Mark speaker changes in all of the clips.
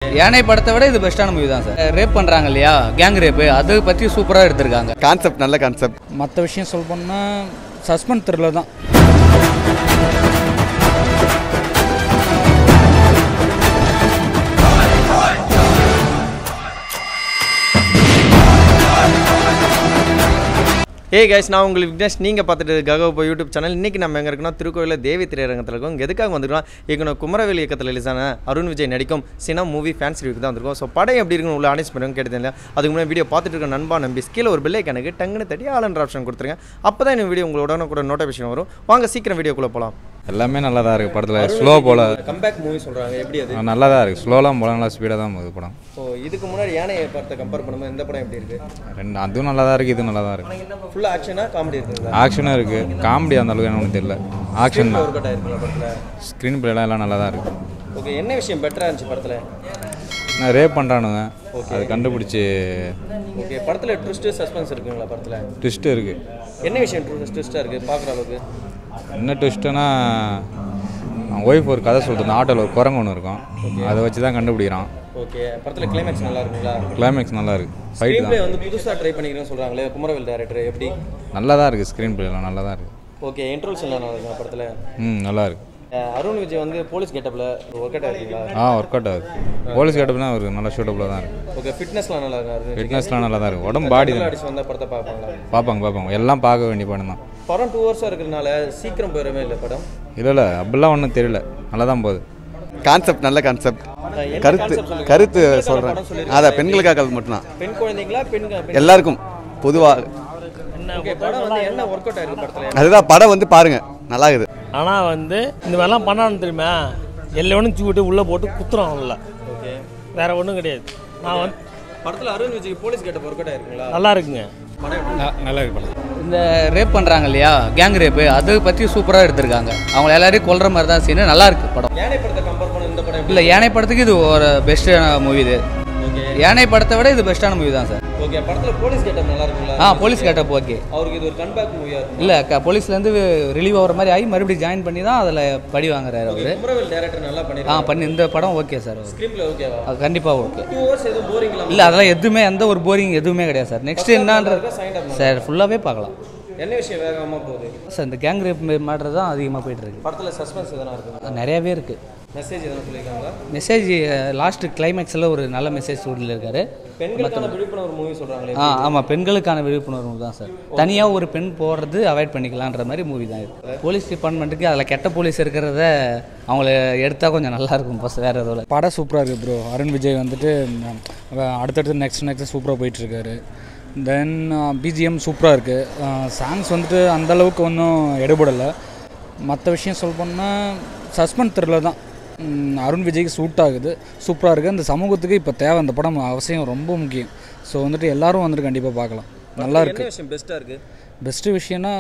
Speaker 1: யானை படத்தை விட இது பெஸ்ட்டான மூவி தான் சார் ரேப் பண்ணுறாங்க இல்லையா கேங் ரேப்பு அதை பற்றி சூப்பராக எடுத்திருக்காங்க
Speaker 2: கான்செப்ட் நல்ல கான்செப்ட்
Speaker 3: மற்ற விஷயம் சொல்ல போனால் சஸ்பெண்ட் த்ரில்லர் தான்
Speaker 4: ஏய் கைஸ் நான் உங்களுக்கு விக்னேஷ் நீங்கள் பார்த்துட்டு ககவப்போ யூடியூப் சேனல் இன்றைக்கி நம்ம எங்கே இருக்கோம் திருக்கோயிலில் தேவி திரையரங்கத்தில் இருக்கோம் இங்க எதுக்காக வந்திருக்கோம் இயக்குனர் குமரவேல் இயக்கத்தில் ரிலீஸான அருண் விஜய் நடிக்கும் சினம் மூவி ஃபேன்ஸ் ரிவ்யூக்கு தான் வந்திருக்கோம் ஸோ படம் எப்படி இருக்குன்னு உள்ள அனௌன்ஸ் பண்ணுங்க கேட்டது இல்லை அதுக்கு முன்னாடி வீடியோ பார்த்துட்டு இருக்க நண்பா நம்பி கீழே ஒரு பில்லை கணக்கு டங்குன்னு தட்டி ஆலன்ற ஆப்ஷன் கொடுத்துருங்க அப்போ தான் இந்த வீடியோ உங்களோட கூட நோட்டிஃபிகேஷன் வரும் வாங்க சீக்கிரம் வீடியோக்குள்ளே போகலாம்
Speaker 5: எல்லாமே நல்லா தான் இருக்குது படத்தில் ஸ்லோ போல
Speaker 4: கம்பேக் மூவி சொல்கிறாங்க எப்படி அது
Speaker 5: நல்லா தான் இருக்குது ஸ்லோலாம் போல நல்லா ஸ்பீடாக தான் போகுது படம்
Speaker 4: ஸோ இதுக்கு முன்னாடி யானை படத்தை கம்பேர் பண்ணும்போது இந்த படம் எப்படி இருக்குது
Speaker 5: ரெண்டு அதுவும் நல்லா தான் இருக்குது இதுவும் நல்லா தான் இருக்குது
Speaker 4: ஃபுல்லாக ஆக்ஷனாக காமெடி இருக்குங்களா
Speaker 5: ஆக்ஷனும் இருக்குது காமெடி அந்த அளவுக்கு எனக்கு தெரியல ஆக்ஷன் தான்
Speaker 4: ஒர்க் அவுட் ஆயிருக்குங்களா படத்தில்
Speaker 5: ஸ்க்ரீன் பிளேலாம் எல்லாம் நல்லா தான் இருக்குது
Speaker 4: ஓகே என்ன விஷயம் பெட்டராக இருந்துச்சு படத்தில்
Speaker 5: நான் ரேப் பண்ணுறானுங்க அது கண்டுபிடிச்சி
Speaker 4: ஓகே படத்தில் ட்விஸ்ட்டு சஸ்பென்ஸ் இருக்குங்களா படத்தில்
Speaker 5: ட்விஸ்ட்டு இருக்குது
Speaker 4: என்ன விஷயம் ட்விஸ்ட்டாக இருக்குது பார்க்குற அளவுக்கு
Speaker 5: என்ன ட்விஸ்ட்டுனா ஒய்ஃப் ஒரு கதை சொல்கிறது ஆட்டோவில் ஒரு குரங்கு ஒன்று இருக்கும் அதை வச்சு தான் கண்டுபிடிக்கிறான்
Speaker 4: ஓகே படத்தில் கிளைமேக்ஸ் நல்லா இருக்குங்களா
Speaker 5: கிளைமேக்ஸ் நல்லா இருக்குது ஃபைட்
Speaker 4: ஸ்க்ரீன் பிளே
Speaker 5: தான்
Speaker 4: வந்து புதுசாக ட்ரை பண்ணிக்கிறேன்னு சொல்கிறாங்களே குமரவேல் டேரக்டர் எப்படி
Speaker 5: நல்லா தான் இருக்குது ஸ்க்ரீன் பிளேலாம் நல்லா தான் இருக்குது
Speaker 4: ஓகே இன்ட்ரோல்ஸ் நல்லா இருக்குங்க படத்தில்
Speaker 5: ம் நல்லா இருக்குது
Speaker 4: அருண் விஜய் வந்து போலீஸ் கெட்டப்பில் ஒர்க் அவுட் ஆயிருக்குங்களா
Speaker 5: ஆ ஒர்க் அவுட் ஆகுது போலீஸ் கேட்டப்னா அவருக்கு நல்லா ஷூட்டபுளாக தான் இருக்குது
Speaker 4: ஓகே ஃபிட்னஸ்லாம் நல்லா இருக்கு அருண் விஜய்
Speaker 5: ஃபிட்னஸ்லாம் நல்லா தான் இருக்குது உடம்பு பாடி தான்
Speaker 4: அடிச்சு வந்தால் படத்தை பார்ப்பாங்களா
Speaker 5: பார்ப்பாங்க பார்ப்பாங்க எல்லாம் பார்க்க வேண்டிய படம் தான்
Speaker 4: படம் டூ ஹவர்ஸாக இருக்கிறதுனால சீக்கிரம் போயிடவே இல்லை படம்
Speaker 5: இல்லை இல்லை அப்படிலாம் ஒன்றும் தெரியல நல்லா தான் போகுது
Speaker 2: கான்செப்ட் நல்ல கான்செப்ட்
Speaker 4: என்ன
Speaker 2: கருத்து
Speaker 4: concept சொல்லுங்க?
Speaker 2: கருத்து
Speaker 4: பெண்களுக்கான
Speaker 2: சொல்கிறேன்
Speaker 4: படம் சொல்லிருக்காங்க.
Speaker 2: அதான் பெண்களுக்காக மட்டும்தான்
Speaker 4: பெண் குழந்தைங்களா பெண் பெண்
Speaker 2: எல்லாருக்கும் பொதுவாக
Speaker 4: ஓகே படம் வந்து என்ன ஒர்க் அவுட் ஆயிருக்கு படத்தில்
Speaker 2: அதுதான் படம் வந்து பாருங்க நல்லா இருக்குது
Speaker 6: ஆனால் வந்து இந்த மாதிரிலாம் பண்ணான்னு தெரியுமா எல்லோனும் தூக்கிட்டு உள்ளே போட்டு குத்துறோம் உள்ள
Speaker 4: ஓகே
Speaker 6: வேற ஒன்றும் கிடையாது நான் வந்து
Speaker 4: படத்தில் Arun Vijay police getup work out ஆயிருக்குங்களா
Speaker 6: நல்லா இருக்குங்க
Speaker 4: படம் எப்படி
Speaker 3: நல்லா இருக்கு படம்
Speaker 1: இந்த ரேப் பண்ணுறாங்க இல்லையா கேங் ரேப்பு அதை பற்றி சூப்பராக எடுத்திருக்காங்க அவங்க எல்லாரையும் கொல்ற மாதிரி தான் சீனு நல்லா இருக்கு படம்
Speaker 4: யானை படத்தை கம்பேர் பண்ண இந்த படம் எப்படி
Speaker 1: இல்லை யானை படத்துக்கு இது ஒரு பெஸ்ட்டான மூவி இது
Speaker 4: ஓகே
Speaker 1: யானை படத்தை விட இது பெஸ்ட்டான மூவி தான் சார்
Speaker 4: ஓகே படத்தில் போலீஸ் கெட்டப் நல்லா இருக்குங்களா
Speaker 1: ஆ போலீஸ் கேட்டப் ஓகே
Speaker 4: அவருக்கு இது ஒரு கன்பேக் மூவியாக இருக்கும்
Speaker 1: இல்லை க போலீஸ்லேருந்து ரிலீவ் ஆகிற மாதிரி ஆகி மறுபடியும் ஜாயின் பண்ணி தான் அதில் படி வாங்குறாரு அவர்
Speaker 4: குமரவேல் டேரக்டர் நல்லா
Speaker 1: ஆ
Speaker 4: பண்ணிருக்காங்க
Speaker 1: பண்ணி இந்த படம் ஓகே சார்
Speaker 4: ஸ்க்ரீன் பிளே ஓகேவா
Speaker 1: அது கண்டிப்பாக ஓகே
Speaker 4: டூ ஹவர்ஸ் எதுவும் போரிங் இல்லாமல்
Speaker 1: இல்லை அதெல்லாம் எதுவுமே எந்த ஒரு போரிங் எதுவுமே கிடையாது சார் நெக்ஸ்ட் என்னன்றது
Speaker 4: சைண்ட் அப்
Speaker 1: சார் ஃபுல்லாகவே பார்க்கலாம்
Speaker 4: என்ன விஷயம் வேகமாக போகுது
Speaker 1: சார் இந்த கேங் ரேப் மாடுறது தான் அதிகமாக போயிட்டு இருக்கு
Speaker 4: படத்தில் சஸ்பென்ஸ் எதனா இருக்குங்க
Speaker 1: நிறையவே இருக்குது
Speaker 4: மெசேஜ் எதனா சொல்லியிருக்காங்களா
Speaker 1: மெசேஜ் லாஸ்ட் கிளைமேக்ஸில் ஒரு நல்ல மெசேஜ் சொல்லியிருக்காரு
Speaker 4: பெண்களுக்கான விழிப்புணர்வு மூவி சொல்கிறாங்களே
Speaker 1: ஆ ஆமாம் பெண்களுக்கான விழிப்புணர்வு தான் சார் தனியாக ஒரு பெண் போடுறது அவாய்ட் பண்ணிக்கலான்ற மாதிரி மூவி தான் இது போலீஸ் டிபார்ட்மெண்ட்டுக்கு அதில் கெட்ட போலீஸ் இருக்கிறத அவங்கள எடுத்தால் கொஞ்சம் நல்லா இருக்கும் பஸ் வேறு எதுவும்
Speaker 3: படம் சூப்பராக இருக்குது ப்ரோ அருண் விஜய் வந்துட்டு ம், அவ- அடுத்தடுத்து நெக்ஸ்ட் நெக்ஸ்ட் சூப்பராக போயிட்டுருக்காரு தென் பிஜிஎம் சூப்பராக இருக்குது சாங்ஸ் வந்துட்டு அந்த அளவுக்கு ஒன்றும் எடுபடலை மற்ற விஷயம் சொல்ல போனால் சஸ்பெண்ட் த்ரில்லர் தான் ம், அருண் விஜய்க்கு சூட் ஆகுது சூப்பராக இருக்குது அந்த சமூகத்துக்கு இப்போ தேவை அந்த படம் அவசியம் ரொம்ப முக்கியம் ஸோ வந்துட்டு எல்லாரும் வந்துட்டு கண்டிப்பாக பார்க்கலாம் நல்லா இருக்குது
Speaker 4: என்ன விஷயம் பெஸ்ட்டாக இருக்குது
Speaker 3: பெஸ்ட்டு விஷயம்னா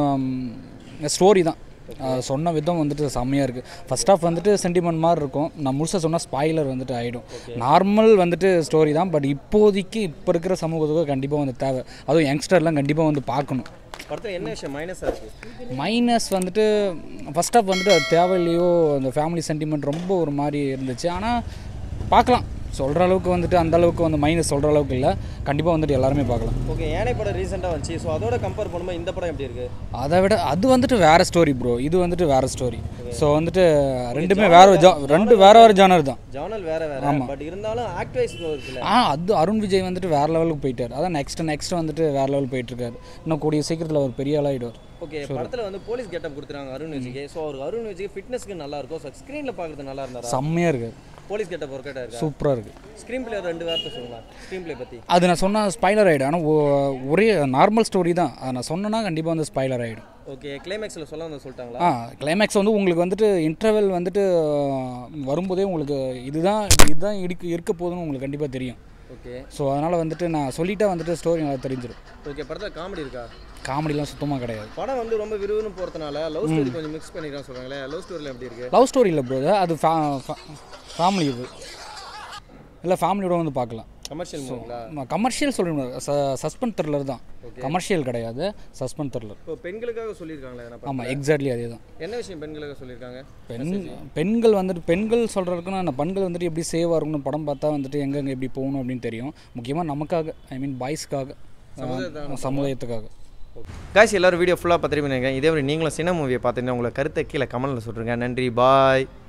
Speaker 3: ஸ்டோரி தான் அஹ் சொன்ன விதம் வந்துட்டு செம்மையாக இருக்குது ஃபர்ஸ்ட் ஆஃப் வந்துட்டு சென்டிமெண்ட் மாதிரி இருக்கும் நான் முழுசாக சொன்னால் ஸ்பாய்லர் வந்துட்டு ஆகிடும் நார்மல் வந்துட்டு ஸ்டோரி தான் பட் இப்போதைக்கு இப்போ இருக்கிற சமூகத்துக்கு கண்டிப்பாக வந்து தேவை அதுவும் யங்ஸ்டர்லாம் கண்டிப்பாக வந்து பார்க்கணும்
Speaker 4: படத்தில் என்ன விஷயம் மைனஸாக இருக்குது
Speaker 3: மைனஸ் வந்துட்டு ஃபர்ஸ்ட் ஆஃப் வந்துட்டு அது தேவையில்லையோ அந்த ஃபேமிலி சென்டிமெண்ட் ரொம்ப ஒரு மாதிரி இருந்துச்சு ஆனால் பார்க்கலாம் சொல்கிற அளவுக்கு வந்துட்டு அந்த அளவுக்கு வந்து மைனஸ் சொல்கிற அளவுக்கு இல்லை கண்டிப்பாக வந்துட்டு எல்லாருமே பார்க்கலாம்
Speaker 4: ஓகே யானை படம் ரீசெண்டாக வந்துச்சு ஸோ அதோட கம்பேர் பண்ணும்போது இந்த படம் எப்படி இருக்குது
Speaker 3: அதை விட அது வந்துட்டு வேற ஸ்டோரி ப்ரோ இது வந்துட்டு வேற ஸ்டோரி ஸோ வந்துட்டு ரெண்டுமே வேற ஜா- ரெண்டு வேற வேற ஜானர் தான்
Speaker 4: ஜானல் வேற வேற பட் இருந்தாலும் ஆக்ட் வைஸ் இருக்குல்ல
Speaker 3: ஆ அது அருண் விஜய் வந்துட்டு வேற லெவலுக்கு போயிட்டார் அதான் நெக்ஸ்ட் நெக்ஸ்ட் வந்துட்டு வேற லெவல் போயிட்டு இருக்காரு இன்னும் கூடிய சீக்கிரத்தில் ஒரு பெரிய ஆளாயிடுவார்
Speaker 4: ஓகே படத்தில் வந்து போலீஸ் கெட்டப் கொடுத்துறாங்க அருண் விஜய்க்கு ஸோ அவருக்கு அருண் விஜய் ஃபிட்னஸ்க்கு நல்லா இருக்கும் ஸோ ஸ்க்ரீனில் பார்க்குறது நல்லா இருந்தாரா
Speaker 3: செம்மையாக இருக்காரு
Speaker 4: போலீஸ் கெட்டப் ஒர்க் அவுட் இருக்கா
Speaker 3: சூப்பராக இருக்குது
Speaker 4: ஸ்க்ரீன் பிளே ரெண்டு வார்த்தை சொல்லுங்களா ஸ்க்ரீன் பிளே பற்றி
Speaker 3: அது நான் சொன்ன ஸ்பைலர் ஆகிடும் ஆனால் ஒரே நார்மல் ஸ்டோரி தான் அதை நான் சொன்னேன்னா கண்டிப்பாக வந்து ஸ்பைலர் ஆகிடும்
Speaker 4: ஓகே கிளைமேக்ஸில் சொல்ல வந்து சொல்லிட்டாங்களா
Speaker 3: ஆ கிளைமேக்ஸ் வந்து உங்களுக்கு வந்துட்டு இன்டர்வெல் வந்துட்டு ஆ, வரும்போதே உங்களுக்கு இதுதான் இதுதான் இருக்கு இருக்க போகுதுன்னு உங்களுக்கு கண்டிப்பாக தெரியும்
Speaker 4: ஓகே
Speaker 3: ஸோ அதனால் வந்துட்டு நான் சொல்லிட்டா வந்துட்டு ஸ்டோரி நல்லா தெரிஞ்சிடும்
Speaker 4: ஓகே படத்தில் காமெடி இருக்கா
Speaker 3: காமெடிலாம் சுத்தமாக கிடையாது
Speaker 4: படம் வந்து ரொம்ப விறுவிறுன்னு போகிறதுனால லவ் ஸ்டோரி கொஞ்சம் மிக்ஸ் பண்ணிக்கிறான் சொல்கிறாங்களே லவ் ஸ்டோரியில் எப்படி இருக்கு
Speaker 3: லவ் ஸ்டோரி இல்லை ப்ரோ அது ஃபேமிலி இது இல்லை ஃபேமிலியோட வந்து பார்க்கலாம்
Speaker 4: கமர்ஷியல் மூவிங்களா
Speaker 3: கமர்ஷியல் சொல்ல சஸ்பெண்ட் த்ரில்லர் தான் கமர்ஷியல் கிடையாது சஸ்பெண்ட் த்ரில்லர்
Speaker 4: இப்போ பெண்களுக்காக சொல்லியிருக்காங்களே எதனா
Speaker 3: ஆமாம் எக்ஸாக்ட்லி அதே தான்
Speaker 4: என்ன விஷயம் பெண்களுக்காக சொல்லியிருக்காங்க
Speaker 3: பெண் பெண்கள் வந்துட்டு பெண்கள் சொல்கிறதுக்குன்னா அந்த பெண்கள் வந்துட்டு எப்படி சேவாக இருக்கணும் படம் பார்த்தா வந்துட்டு எங்கெங்கே எப்படி போகணும் அப்படின்னு தெரியும் முக்கியமாக நமக்காக ஐ மீன் பாய்ஸ்க்காக சமுதாயத்துக்காக
Speaker 4: காய்ஸ் எல்லாரும் வீடியோ ஃபுல்லாக பார்த்துருப்பீங்க இதே மாதிரி நீங்களும் சின்ன மூவியை பார்த்துட்டு உங்களை கருத்தை கீழே கமெண்ட்டில் சொல்கிறேங்க நன்றி பாய்